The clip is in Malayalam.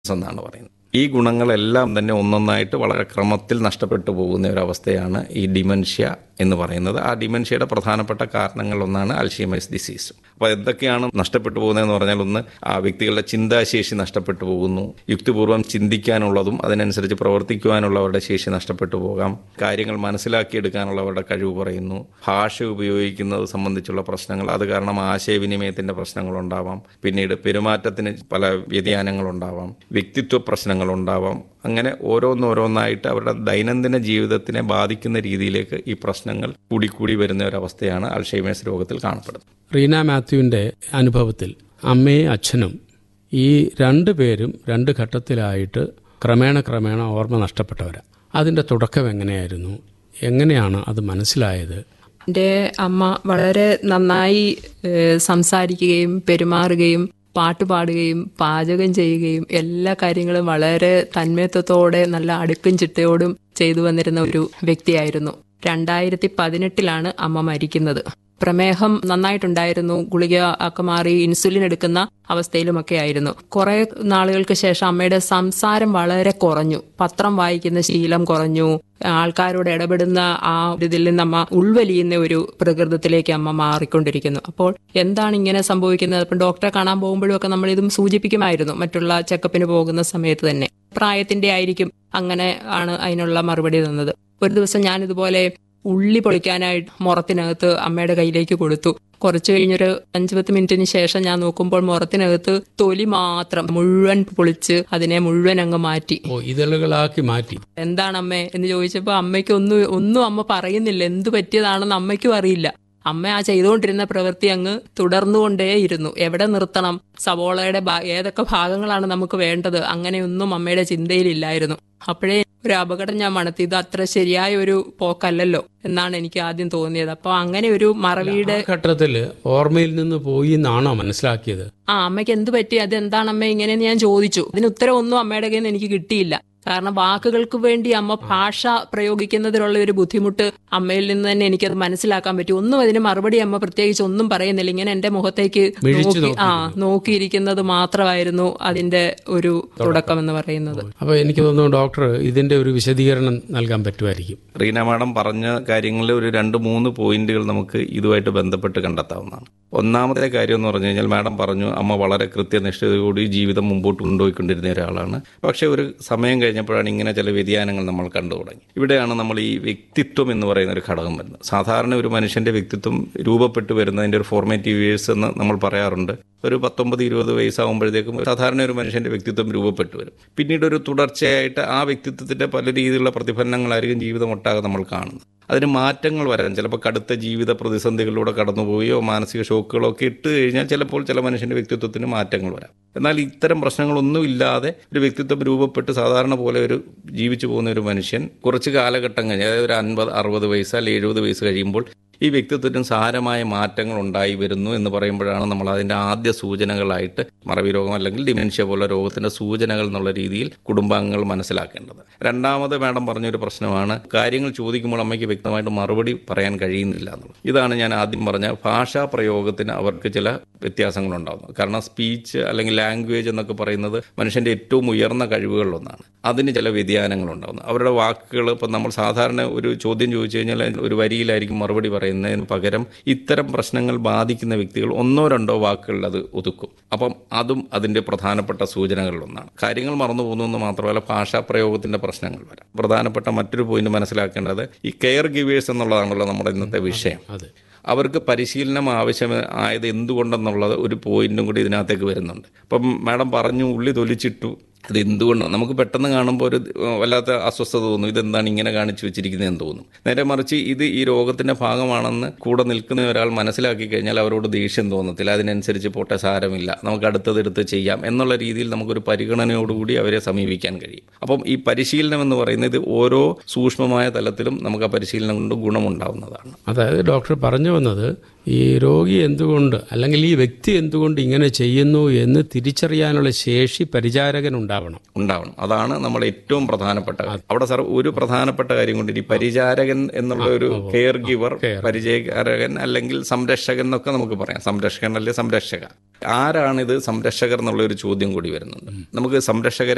എന്നാണ് പറയുന്നത് ഈ ഗുണങ്ങളെല്ലാം തന്നെ ഒന്നൊന്നായിട്ട് വളരെ ക്രമത്തിൽ നഷ്ടപ്പെട്ടു പോകുന്ന ഒരു അവസ്ഥയാണ് ഈ ഡിമെൻഷ്യ എന്ന് പറയുന്നത് ആ ഡിമെൻഷ്യയുടെ പ്രധാനപ്പെട്ട കാരണങ്ങളൊന്നാണ് അൽഷീമേഴ്സ് ഡിസീസ് അപ്പോൾ എന്തൊക്കെയാണ് നഷ്ടപ്പെട്ടു പോകുന്നതെന്ന് പറഞ്ഞാൽ ഒന്ന് ആ വ്യക്തികളുടെ ചിന്താശേഷി നഷ്ടപ്പെട്ടു പോകുന്നു യുക്തിപൂർവ്വം ചിന്തിക്കാനുള്ളതും അതിനനുസരിച്ച് പ്രവർത്തിക്കുവാനുള്ളവരുടെ ശേഷി നഷ്ടപ്പെട്ടു പോകാം കാര്യങ്ങൾ മനസ്സിലാക്കിയെടുക്കാനുള്ളവരുടെ കഴിവ് കുറയുന്നു ഭാഷ ഉപയോഗിക്കുന്നത് സംബന്ധിച്ചുള്ള പ്രശ്നങ്ങൾ അത് കാരണം ആശയവിനിമയത്തിന്റെ പ്രശ്നങ്ങളുണ്ടാവാം പിന്നീട് പെരുമാറ്റത്തിന് പല വ്യതിയാനങ്ങളുണ്ടാവാം വ്യക്തിത്വ പ്രശ്നങ്ങളുണ്ടാവാം അങ്ങനെ ഓരോന്നോരോന്നായിട്ട് അവരുടെ ദൈനംദിന ജീവിതത്തിനെ ബാധിക്കുന്ന രീതിയിലേക്ക് ഈ പ്രശ്നങ്ങൾ കൂടിക്കൂടി വരുന്ന ഒരവസ്ഥയാണ് അൾഷൈമേഴ്സ് രോഗത്തിൽ കാണപ്പെടുന്നത് റീന മാത്യുവിന്റെ അനുഭവത്തിൽ അമ്മയും അച്ഛനും ഈ രണ്ടു പേരും രണ്ട് ഘട്ടത്തിലായിട്ട് ക്രമേണ ക്രമേണ ഓർമ്മ നഷ്ടപ്പെട്ടവരാ അതിന്റെ തുടക്കം എങ്ങനെയായിരുന്നു എങ്ങനെയാണ് അത് മനസ്സിലായത് എൻ്റെ അമ്മ വളരെ നന്നായി ഏഹ്, സംസാരിക്കുകയും പെരുമാറുകയും പാട്ട് പാടുകയും പാചകം ചെയ്യുകയും എല്ലാ കാര്യങ്ങളും വളരെ തന്മയത്വത്തോടെ നല്ല അടുക്കും ചിട്ടയോടും ചെയ്തു വന്നിരുന്ന ഒരു വ്യക്തിയായിരുന്നു രണ്ടായിരത്തി പതിനെട്ടിലാണ് അമ്മ മരിക്കുന്നത് പ്രമേഹം നന്നായിട്ടുണ്ടായിരുന്നു ഗുളിക ഒക്കെ മാറി ഇൻസുലിൻ എടുക്കുന്ന അവസ്ഥയിലുമൊക്കെ ആയിരുന്നു കുറെ നാളുകൾക്ക് ശേഷം അമ്മയുടെ സംസാരം വളരെ കുറഞ്ഞു പത്രം വായിക്കുന്ന ശീലം കുറഞ്ഞു ആൾക്കാരോട് ഇടപെടുന്ന ആ ഒരു ഇതിൽ നിന്ന് അമ്മ ഉൾവലിയുന്ന ഒരു പ്രകൃതത്തിലേക്ക് അമ്മ മാറിക്കൊണ്ടിരിക്കുന്നു അപ്പോൾ എന്താണ് ഇങ്ങനെ സംഭവിക്കുന്നത് അപ്പം ഡോക്ടറെ കാണാൻ പോകുമ്പോഴും ഒക്കെ നമ്മൾ ഇതും സൂചിപ്പിക്കുമായിരുന്നു മറ്റുള്ള ചെക്കപ്പിന് പോകുന്ന സമയത്ത് തന്നെ പ്രായത്തിന്റെ ആയിരിക്കും അങ്ങനെ ആണ് അതിനുള്ള മറുപടി തന്നത് ഒരു ദിവസം ഞാൻ ഇതുപോലെ ഉള്ളി പൊളിക്കാനായിട്ട് മുറത്തിനകത്ത് അമ്മയുടെ കയ്യിലേക്ക് കൊടുത്തു കുറച്ചു കഴിഞ്ഞൊരു അഞ്ചു പത്ത് മിനിറ്റിന് ശേഷം ഞാൻ നോക്കുമ്പോൾ മുറത്തിനകത്ത് തൊലി മാത്രം മുഴുവൻ പൊളിച്ച് അതിനെ മുഴുവൻ അങ്ങ് മാറ്റി ഓ ഇതളുകളാക്കി മാറ്റി എന്താണ് അമ്മേ എന്ന് ചോദിച്ചപ്പോൾ അമ്മയ്ക്ക് ഒന്നും ഒന്നും അമ്മ പറയുന്നില്ല എന്ത് പറ്റിയതാണെന്ന് അമ്മയ്ക്കും അറിയില്ല അമ്മ ആ ചെയ്തുകൊണ്ടിരുന്ന പ്രവൃത്തി അങ്ങ് തുടർന്നുകൊണ്ടേയിരുന്നു എവിടെ നിർത്തണം സവോളയുടെ ഭാ- ഏതൊക്കെ ഭാഗങ്ങളാണ് നമുക്ക് വേണ്ടത് അങ്ങനെയൊന്നും അമ്മയുടെ ചിന്തയിലില്ലായിരുന്നു അപ്പോഴേ ഒരു അപകടം ഞാൻ മണത്തി ഇത് അത്ര ശരിയായ ഒരു പോക്കല്ലല്ലോ എന്നാണ് എനിക്ക് ആദ്യം തോന്നിയത് അപ്പോൾ അങ്ങനെ ഒരു മറവിയുടെ ആ ഘട്ടത്തില് ഓർമ്മയിൽ നിന്ന് പോയി എന്നാണോ മനസ്സിലാക്കിയത് ആ അമ്മയ്ക്ക് എന്ത് പറ്റി അത് എന്താണ് അമ്മ ഇങ്ങനെയെന്ന് ഞാൻ ചോദിച്ചു അതിന് ഉത്തരം ഒന്നും അമ്മയുടെ കയ്യിൽ നിന്ന് എനിക്ക് കിട്ടിയില്ല കാരണം വാക്കുകൾക്ക് വേണ്ടി അമ്മ ഭാഷ പ്രയോഗിക്കുന്നതിലുള്ള ഒരു ബുദ്ധിമുട്ട് അമ്മയിൽ നിന്ന് തന്നെ എനിക്കത് മനസ്സിലാക്കാൻ പറ്റി ഒന്നും അതിന് മറുപടി അമ്മ പ്രത്യേകിച്ച് ഒന്നും പറയുന്നില്ല ഇങ്ങനെ എന്റെ മുഖത്തേക്ക് മിഴിച്ചു നോക്കി ആ നോക്കിയിരിക്കുന്നത് മാത്രമായിരുന്നു അതിന്റെ ഒരു തുടക്കം എന്ന് പറയുന്നത് അപ്പൊ എനിക്ക് തോന്നുന്നു ഡോക്ടർ ഇതിന്റെ ഒരു വിശദീകരണം നൽകാൻ പറ്റുമായിരിക്കും റീന മാഡം പറഞ്ഞ കാര്യങ്ങളിൽ ഒരു രണ്ട് മൂന്ന് പോയിന്റുകൾ നമുക്ക് ഇതുമായിട്ട് ബന്ധപ്പെട്ട് കണ്ടെത്താവുന്നതാണ് ഒന്നാമത്തെ കാര്യം എന്ന് പറഞ്ഞു കഴിഞ്ഞാൽ മാഡം പറഞ്ഞു അമ്മ വളരെ കൃത്യനിഷ്ഠതയോടെ ജീവിതം മുമ്പോട്ട് കൊണ്ടുപോയിക്കൊണ്ടിരുന്ന ഒരാളാണ് പക്ഷേ ഒരു സമയം കഴിഞ്ഞപ്പോഴാണ് ഇങ്ങനെ ചില വ്യതിയാനങ്ങൾ നമ്മൾ കണ്ടു തുടങ്ങി ഇവിടെയാണ് നമ്മൾ ഈ വ്യക്തിത്വം എന്ന് പറയുന്ന ഒരു ഘടകം വരുന്നത് സാധാരണ ഒരു മനുഷ്യന്റെ വ്യക്തിത്വം രൂപപ്പെട്ടു വരുന്നതിന്റെ ഒരു ഫോർമേറ്റീവ് ഇയേഴ്സ് എന്ന് നമ്മൾ പറയാറുണ്ട് ഒരു പത്തൊമ്പത് ഇരുപത് വയസ്സാകുമ്പോഴത്തേക്കും സാധാരണ ഒരു മനുഷ്യന്റെ വ്യക്തിത്വം രൂപപ്പെട്ടു വരും പിന്നീട് ഒരു തുടർച്ചയായിട്ട് ആ വ്യക്തിത്വത്തിന്റെ പല രീതിയിലുള്ള പ്രതിഫലനങ്ങളായിരിക്കും ജീവിതം ഒട്ടാകെ നമ്മൾ കാണുന്നത് അതിന് മാറ്റങ്ങൾ വരാൻ ചിലപ്പോൾ കടുത്ത ജീവിത പ്രതിസന്ധികളിലൂടെ കടന്നുപോവുകയോ മാനസിക ഷോക്കുകളോ ഒക്കെ ഇട്ട് കഴിഞ്ഞാൽ ചിലപ്പോൾ ചില മനുഷ്യന്റെ വ്യക്തിത്വത്തിന് മാറ്റങ്ങൾ വരാം എന്നാൽ ഇത്തരം പ്രശ്നങ്ങളൊന്നും ഇല്ലാതെ ഒരു വ്യക്തിത്വം രൂപപ്പെട്ട് സാധാരണ പോലെ ഒരു ജീവിച്ചു പോകുന്ന ഒരു മനുഷ്യൻ കുറച്ച് കാലഘട്ടം കഴിഞ്ഞ് അതായത് ഒരു അൻപത് അറുപത് വയസ്സ് അല്ലെങ്കിൽ എഴുപത് വയസ്സ് കഴിയുമ്പോൾ ഈ വ്യക്തിത്വത്തിന് സാരമായ മാറ്റങ്ങൾ ഉണ്ടായി വരുന്നു എന്ന് പറയുമ്പോഴാണ് നമ്മൾ അതിന്റെ ആദ്യ സൂചനകളായിട്ട് മറവി രോഗം അല്ലെങ്കിൽ ഡിമെൻഷ്യ പോലുള്ള രോഗത്തിന്റെ സൂചനകൾ എന്നുള്ള രീതിയിൽ കുടുംബാംഗങ്ങൾ മനസ്സിലാക്കേണ്ടത് രണ്ടാമത് മാഡം പറഞ്ഞൊരു പ്രശ്നമാണ് കാര്യങ്ങൾ ചോദിക്കുമ്പോൾ അമ്മയ്ക്ക് വ്യക്തമായിട്ട് മറുപടി പറയാൻ കഴിയുന്നില്ല എന്നുള്ളത് ഇതാണ് ഞാൻ ആദ്യം പറഞ്ഞ ഭാഷാ പ്രയോഗത്തിന് അവർക്ക് ചില വ്യത്യാസങ്ങളുണ്ടാകുന്നു കാരണം സ്പീച്ച് അല്ലെങ്കിൽ ലാംഗ്വേജ് എന്നൊക്കെ പറയുന്നത് മനുഷ്യന്റെ ഏറ്റവും ഉയർന്ന കഴിവുകളിലൊന്നാണ് അതിന് ചില വ്യതിയാനങ്ങളുണ്ടാകുന്നു അവരുടെ വാക്കുകൾ ഇപ്പം നമ്മൾ സാധാരണ ഒരു ചോദ്യം ചോദിച്ചു കഴിഞ്ഞാൽ ഒരു വരിയിലായിരിക്കും മറുപടി പറയുന്നതിന് പകരം ഇത്തരം പ്രശ്നങ്ങൾ ബാധിക്കുന്ന വ്യക്തികൾ ഒന്നോ രണ്ടോ വാക്കുകളിൽ അത് ഒതുക്കും അപ്പം അതും അതിന്റെ പ്രധാനപ്പെട്ട സൂചനകളിലൊന്നാണ് കാര്യങ്ങൾ മറന്നു പോകുന്നു എന്ന് മാത്രമല്ല ഭാഷാ പ്രയോഗത്തിന്റെ പ്രശ്നങ്ങൾ വരാം പ്രധാനപ്പെട്ട മറ്റൊരു പോയിന്റ് മനസ്സിലാക്കേണ്ടത് ഈ കെയർ ഗിവേഴ്സ് എന്നുള്ളതാണല്ലോ നമ്മുടെ ഇന്നത്തെ വിഷയം അതെ അവർക്ക് പരിശീലനം ആവശ്യം ആയത് എന്തുകൊണ്ടെന്നുള്ളത് ഒരു പോയിന്റും കൂടി ഇതിനകത്തേക്ക് വരുന്നുണ്ട് അപ്പം മാഡം പറഞ്ഞു ഉള്ളി തൊലിച്ചിട്ടു അത് എന്തുകൊണ്ടാണ് നമുക്ക് പെട്ടെന്ന് കാണുമ്പോൾ ഒരു ഏഹ്, വല്ലാത്ത അസ്വസ്ഥത തോന്നും ഇതെന്താണ് ഇങ്ങനെ കാണിച്ചു വെച്ചിരിക്കുന്നതെന്ന് തോന്നും നേരെ മറിച്ച് ഇത് ഈ രോഗത്തിന്റെ ഭാഗമാണെന്ന് കൂടെ നിൽക്കുന്ന ഒരാൾ മനസ്സിലാക്കി കഴിഞ്ഞാൽ അവരോട് ദേഷ്യം തോന്നത്തില്ല അതിനനുസരിച്ച് പോട്ടെ സാരമില്ല നമുക്ക് അടുത്തതെടുത്ത് ചെയ്യാം എന്നുള്ള രീതിയിൽ നമുക്കൊരു പരിഗണനയോടുകൂടി അവരെ സമീപിക്കാൻ കഴിയും അപ്പം ഈ പരിശീലനം എന്ന് പറയുന്നത് ഓരോ സൂക്ഷ്മമായ തലത്തിലും നമുക്ക് ആ പരിശീലനം കൊണ്ട് ഗുണമുണ്ടാവുന്നതാണ് അതായത് ഡോക്ടർ പറഞ്ഞു വന്നത് ഈ രോഗി എന്തുകൊണ്ട് അല്ലെങ്കിൽ ഈ വ്യക്തി എന്തുകൊണ്ട് ഇങ്ങനെ ചെയ്യുന്നു എന്ന് തിരിച്ചറിയാനുള്ള ശേഷി പരിചാരകൻ ഉണ്ടാവണം ഉണ്ടാവണം അതാണ് നമ്മുടെ ഏറ്റവും പ്രധാനപ്പെട്ട കാര്യം. അവിടെ സാർ ഒരു പ്രധാനപ്പെട്ട കാര്യം കൊണ്ട് ഈ പരിചാരകൻ എന്നുള്ള ഒരു കെയർ ഗിവർ പരിചാരകൻ അല്ലെങ്കിൽ സംരക്ഷകൻ എന്നൊക്കെ നമുക്ക് പറയാം സംരക്ഷകൻ അല്ലെങ്കിൽ സംരക്ഷക ആരാണിത് സംരക്ഷകർ എന്നുള്ള ഒരു ചോദ്യം കൂടി വരുന്നുണ്ട് നമുക്ക് സംരക്ഷകരെ